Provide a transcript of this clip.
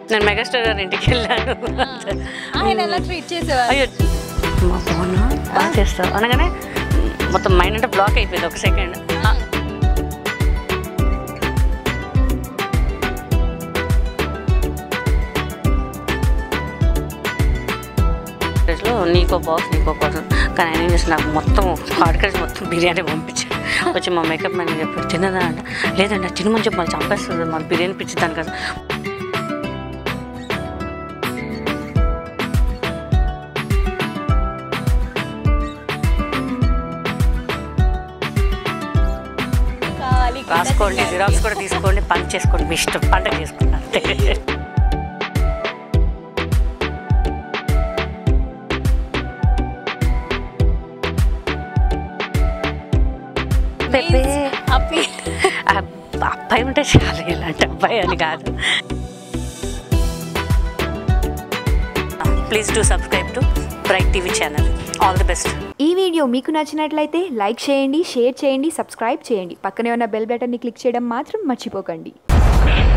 నేను మెగాస్టార్ గారి ఇంటికి వెళ్ళాను ఆయన ఎలా ట్రీట్ చేసేవారు అయ్యో మా బాగున్నా బాగా చేస్తావు అనగానే మొత్తం మైండ్ అంటే బ్లాక్ అయిపోయింది ఒక సెకండ్ లో నీకో బాక్స్ నీకో బాక్స్ కానీ ఆయన ఏం చేసి నాకు మొత్తం హార్డ్ కర్రీస్ మొత్తం బిర్యానీ పంపించాడు వచ్చి మా మేకప్ మ్యాన్ చెప్పాడు తిన్నదా అంట లేదండి తినమని చెప్పి మళ్ళీ చంపేస్తుంది మన బిర్యానీ పిచ్చిద్దాను కదా కావాలి కింద రాసుకోండి తిన్నాను. జిరాక్స్ కూడా తీసుకోండి పని చేసుకోండి మీ ఇష్టం పండగ చేసుకోండి అంతే పెప్పే హ్యాపీ ఆ అబ్బాయి ఉంటే చాలు ఇలాంటి అబ్బాయి అని కాదు please do subscribe to Bright TV channel all the best ఈ వీడియో మీకు నచ్చినట్లయితే లైక్ చేయండి షేర్ చేయండి సబ్స్క్రైబ్ చేయండి పక్కనే ఉన్న బెల్ బటన్ని క్లిక్ చేయడం మాత్రం మర్చిపోకండి